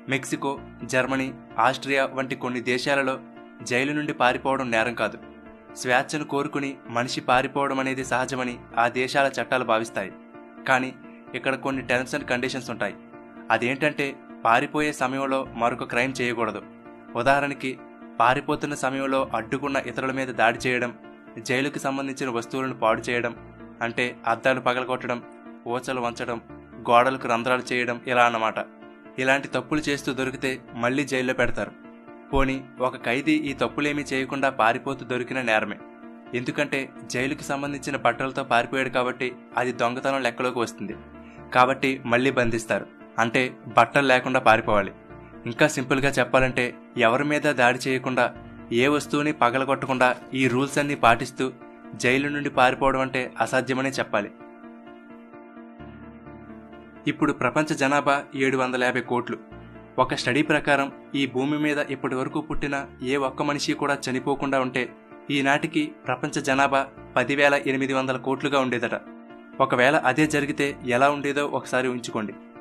Mexico Germany Austria వంటి కొన్ని దేశాలలో జైలు నుండి పారిపోవడం నేరం కాదు స్వేచ్ఛను కోరుకుని మనిషి పారిపోవడం అనేది సహజమని ఆ దేశాల చట్టాలు భావిస్తాయి కానీ ఇక్కడ కొన్ని టర్మ్స్ అండ్ కండిషన్స్ ఉంటాయి అదేంటంటే పారిపోయే సమయంలో మరొక క్రైమ్ చేయకూడదు ఉదాహరణకి పారిపోతున్న సమయంలో అడ్డుకున్న ఇతరుల మీద దాడి చేయడం జైలుకి సంబంధించిన వస్తువులను పాడు చేయడం అంటే అద్దాలు పగలగొట్టడం ఊచలు వంచడం గోడలకు రంధ్రాలు చేయడం ఇలా అన్నమాట ఇలాంటి తప్పులు చేస్తూ దొరికితే మళ్ళీ జైల్లో పెడతారు పోని ఒక ఖైదీ ఈ తప్పులేమీ చేయకుండా పారిపోతూ దొరికిన నేరమే ఎందుకంటే జైలుకి సంబంధించిన బట్టలతో పారిపోయాడు కాబట్టి అది దొంగతనం లెక్కలోకి వస్తుంది కాబట్టి మళ్ళీ బంధిస్తారు అంటే బట్టలు లేకుండా పారిపోవాలి ఇంకా సింపుల్గా చెప్పాలంటే ఎవరి మీద దాడి చేయకుండా ఏ వస్తువుని పగలగొట్టకుండా ఈ రూల్స్ అన్ని పాటిస్తూ జైలు నుండి పారిపోవడం అంటే అసాధ్యమనే చెప్పాలి ఇప్పుడు ప్రపంచ జనాభా ఏడు వందల యాభై కోట్లు ఒక స్టడీ ప్రకారం ఈ భూమి మీద ఇప్పటి వరకు పుట్టిన ఏ ఒక్క మనిషి కూడా చనిపోకుండా ఉంటే ఈనాటికి ప్రపంచ జనాభా పదివేల ఎనిమిది వందల కోట్లుగా ఉండేదట ఒకవేళ అదే జరిగితే ఎలా ఉండేదో ఒకసారి ఉంచుకోండి